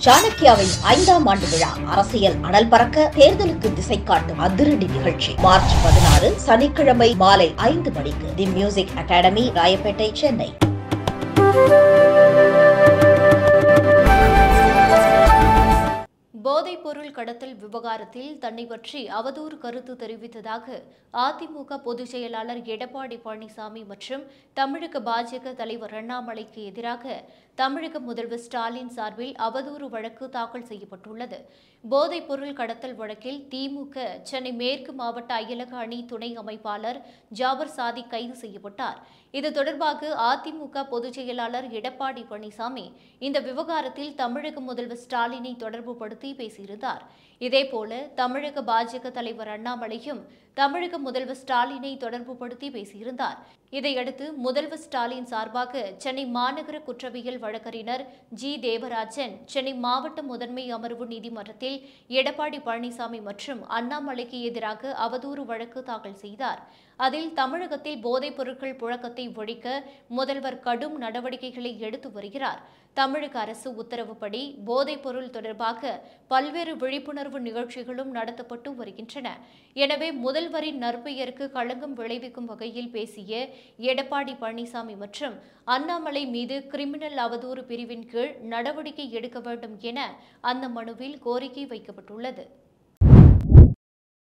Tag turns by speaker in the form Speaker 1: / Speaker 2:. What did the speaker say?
Speaker 1: சாணக்கியாவின் ஐந்தாம் ஆண்டு விழா அரசியல் அனல் பறக்க தேர்தலுக்கு திசை காட்டும் அதிரடி நிகழ்ச்சி மார்ச் பதினாறு சனிக்கிழமை மாலை ஐந்து மணிக்கு the Music Academy Royapettah Chennai
Speaker 2: போதைப் பொருள் கடத்தல் விவகாரத்தில் தன்னை பற்றி அவதூறு கருத்து தெரிவித்ததாக அதிமுக பொதுச் செயலாளர் எடப்பாடி பழனிசாமி மற்றும் தமிழக பாஜக தலைவர் அண்ணாமலைக்கு எதிராக தமிழக முதல்வர் ஸ்டாலின் சார்பில் அவதூறு வழக்கு தாக்கல் செய்யப்பட்டுள்ளது போதைப் பொருள் கடத்தல் வழக்கில் திமுக சென்னை மேற்கு மாவட்ட அயலக அணி துணை அமைப்பாளர் ஜாபர் சாதி கைது செய்யப்பட்டார் இது தொடர்பாக அதிமுக பொதுச் செயலாளர் எடப்பாடி பழனிசாமி இந்த விவகாரத்தில் தமிழக முதல்வர் ஸ்டாலினை தொடர்புபடுத்தி பேசியிருந்தார் இதேபோல தமிழக பாஜக தலைவர் அண்ணாமலையும் தமிழக முதல்வர் ஸ்டாலினை தொடர்புபடுத்தி பேசியிருந்தார் இதையடுத்து முதல்வர் ஸ்டாலின் சார்பாக சென்னை மாநகர குற்றவியல் வழக்கறிஞர் ஜி தேவராஜன் சென்னை மாவட்ட முதன்மை அமர்வு நீதிமன்றத்தில் எடப்பாடி பழனிசாமி மற்றும் அண்ணாமலைக்கு எதிராக அவதூறு வழக்கு தாக்கல் செய்தார் அதில் தமிழகத்தில் போதைப் பொருட்கள் புழக்கத்தை ஒழிக்க முதல்வர் கடும் நடவடிக்கைகளை எடுத்து வருகிறார் தமிழக அரசு உத்தரவுப்படி போதைப் பொருள் தொடர்பாக பல்வேறு விழிப்புணர்வு நிகழ்ச்சிகளும் நடத்தப்பட்டு வருகின்றன எனவே முதல்வரின் நற்பெயருக்கு களங்கம் விளைவிக்கும் வகையில் பேசிய எடப்பாடி பழனிசாமி மற்றும் அண்ணாமலை மீது கிரிமினல் அவதூறு பிரிவின் கீழ் நடவடிக்கை எடுக்க வேண்டும் என அந்த மனுவில் கோரிக்கை வைக்கப்பட்டுள்ளது